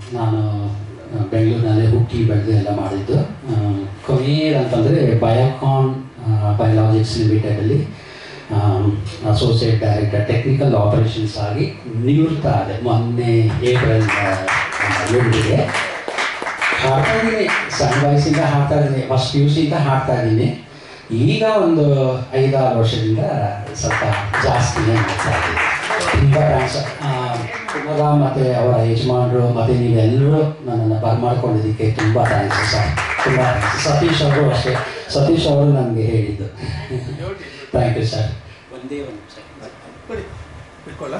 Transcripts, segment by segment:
ನಾನು ಆ, ಬೆಂಗಳೂರಿನಲ್ಲಿ ಹುಟ್ಟಿ ಬೆಳೆದು ಎಲ್ಲ ಮಾಡಿದ್ದು ಕೊನೆಯದಂತಂದರೆ ಬಯೋಕಾನ್ ಬಯೋಲಾಜಿಕ್ಸ್ ಲಿಮಿಟೆಡಲ್ಲಿ ಅಸೋಸಿಯೇಟ್ ಡೈರೆಕ್ಟರ್ ಟೆಕ್ನಿಕಲ್ ಆಪರೇಷನ್ಸ್ ಆಗಿ ನಿವೃತ್ತ ಆದೆ ಮೊನ್ನೆ ಏಪ್ರಿಲ್ ಏಳಿಗೆ ಹಾಡ್ತಾ ಇದ್ದೀನಿ ಸಣ್ಣ ವಯಸ್ಸಿಂದ ಹಾಡ್ತಾ ಇದ್ದೀನಿ ಫಸ್ಟ್ ಪಿ ಯು ಸಿಯಿಂದ ಹಾಡ್ತಾ ಇದ್ದೀನಿ ಈಗ ಒಂದು ಐದಾರು ವರ್ಷದಿಂದ ಸ್ವಲ್ಪ ಜಾಸ್ತಿನೇ ಮಾಡ್ತಾ ಇದ್ದೀನಿ ತುಂಬ ಥ್ಯಾಂಕ್ಸ್ ಕುಮಾರ ಮತ್ತು ಅವರ ಯಜಮಾನರು ಮತ್ತು ನೀವೆಲ್ಲರೂ ನನ್ನನ್ನು ಬರ್ಮಾಡ್ಕೊಂಡಿದ್ದಕ್ಕೆ ತುಂಬ ಥ್ಯಾಂಕ್ಸ್ ಸರ್ ತುಂಬ ಸತೀಶ್ ಅವರು ಅಷ್ಟೇ ಸತೀಶ್ ಅವರು ನನಗೆ ಹೇಳಿದ್ದು ಥ್ಯಾಂಕ್ ಯು ಸರ್ ಒಂದೇ ಒಂದು ಸೆಕೆಂಡ್ ಇಟ್ಕೊಳ್ಳ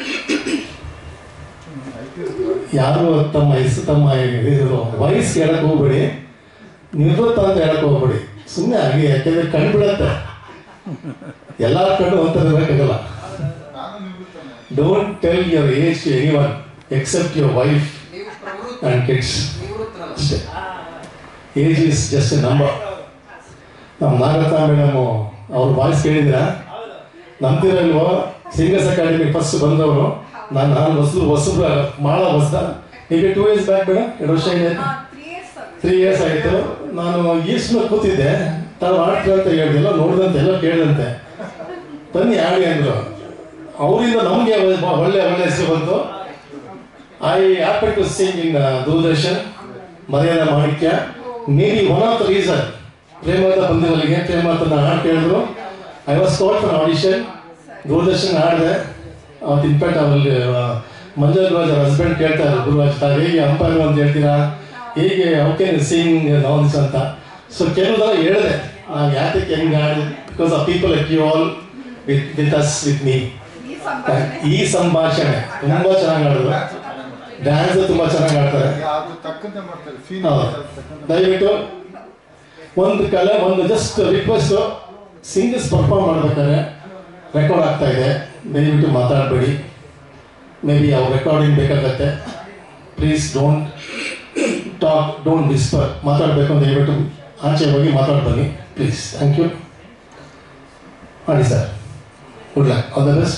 ಯಾರು ತಮ್ಮ ಹೆಸರು ತಮ್ಮ ಇದು ವಯಸ್ಸು ಹೇಳಕ್ ಹೋಗ್ಬೇಡಿ ನಿವೃತ್ತ ಅಂತ ಹೇಳಕ್ ಹೋಗ್ಬೇಡಿ ಸುಮ್ಮನೆ ಹಾಗೆ ಯಾಕೆಂದ್ರೆ ಕಂಡುಬಿಡತ್ತೆ ಎಲ್ಲಾರ ಕಣ್ಣು ಅಂತ ಇರಬೇಕಾಗಲ್ಲ don't tell your age to anyone except your wife and kids ಅಷ್ಟೇ age is just a number ನಮ್ಮ ನಾಗರತ್ನ ಮೇಡಮ್ ಅವ್ರ ವಾಯ್ಸ್ ಕೇಳಿದ್ದೀರಾ ನಂಬ್ತಿರಲ್ವೋ ಸಿಂಗರ್ಸ್ ಅಕಾಡೆಮಿ ಫಸ್ಟ್ ಬಂದವರು ನಾನು ನಾನು ಹೊಸದು ಹೊಸಬ್ರು ಭಾಳ ಹೊಸದ ಈಗ ಟೂ ಇಯರ್ಸ್ ಬ್ಯಾಕ್ ಬೇಡ ಎರಡು ವರ್ಷ ಇದೆ ತ್ರೀ ಇಯರ್ಸ್ ಆಯಿತು ನಾನು ಈಸ್ಟ್ ಕೂತಿದ್ದೆ ತಾವು ಆಡ್ತೀರ ಅಂತ ಹೇಳಿದೆಲ್ಲ ನೋಡಿದಂತೆ ಎಲ್ಲ ಕೇಳಿದಂತೆ ಬನ್ನಿ ಆಡಿ ಅಂದರು ಅವರಿಂದ ನಮಗೆ ಒಳ್ಳೆ ಒಳ್ಳೆ ಹೆಸರು ಬಂತು I happen to sing in Doordarshan ಮರ್ಯಾದ ಮಾಣಿಕ್ಯ maybe one of the reason ಪ್ರೇಮದ ಬಂದಿರಲಿಗೆ ಪ್ರೇಮತನ ಹಾಡು ಕೇಳಿದ್ರು I was called for audition Doordarshan ಹಾಡಿದೆ ಅವತ್ತು ಇನ್ಫ್ಯಾಕ್ಟ್ ಅವರಲ್ಲಿ ಮಂಜು ಗುರುರಾಜ್ ಹಸ್ಬೆಂಡ್ ಕೇಳ್ತಾರೆ ಗುರುರಾಜ್ ತಾವು ಹೇಗೆ ಅಂಪೈರ್ ಅಂತ ಹೇಳ್ತೀರಾ ಹೇಗೆ ಓಕೆ ಸಿಂಗ್ ನಾನ್ಸ್ ಅಂತ ಸೊ ಕೆಲವುದೆಲ್ಲ ಹೇಳಿದೆ ನಾವು ಯಾತಕ್ಕೆ ಹೆಂಗೆ ಆಡಿ because of people at you all with with us with me ಈ ಸಂಭಾಷಣೆ ತುಂಬಾ ಚೆನ್ನಾಗಿ ಆಡಿದ್ರು ಡ್ಯಾನ್ಸ್ ತುಂಬಾ ಚೆನ್ನಾಗಿ ಆಡ್ತಾರೆ ಅದು ತಕ್ಕಂತೆ ಮಾಡ್ತಾರೆ ಫೀಲ್ ಹೌದು. ದಯವಿಟ್ಟು ಒಂದು ಕಲೆ ಒಂದು ಜಸ್ಟ್ ರಿಕ್ವೆಸ್ಟ್ ಸಿಂಗರ್ಸ್ ಪರ್ಫಾರ್ಮ್ ಮಾಡ್ಬೇಕಾದ್ರೆ ರೆಕಾರ್ಡ್ ಆಗ್ತಾ ಇದೆ ದಯವಿಟ್ಟು ಮಾತಾಡಬೇಡಿ ಮೇ ಬಿ ಅವ್ರ ರೆಕಾರ್ಡಿಂಗ್ ಬೇಕಾಗತ್ತೆ please don't talk don't whisper ಮಾತಾಡಬೇಕು ಅಂತ ದಯವಿಟ್ಟು ಆಚೆ ಹೋಗಿ ಮಾತಾಡಿ ಬನ್ನಿ ಪ್ಲೀಸ್ ಥ್ಯಾಂಕ್ ಯು ಮಾಡಿ sir good luck all the best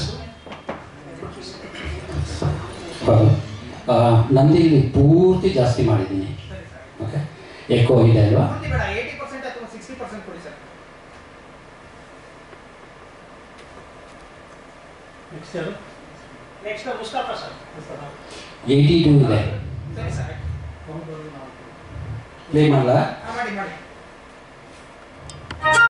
ಹೌದು ಆ, ನಂದು ಇಲ್ಲಿ ಪೂರ್ತಿ ಜಾಸ್ತಿ ಮಾಡಿದ್ದೀನಿ ಓಕೆ ಎಕೋ ಇದೆ ಅಲ್ವಾ ಬೇಡ ಏಯ್ಟಿ ಪರ್ಸೆಂಟ್ ಅಥವಾ ಸಿಕ್ಸ್ಟಿ ಪರ್ಸೆಂಟ್ ಕೊಡಿ sir next Mustafa sir eighty two ಇದೆ ಸರಿ ಸರ್ ಪ್ಲೇ ಮಾಡಲ್ಲ ಮಾಡಿ ಮಾಡಿ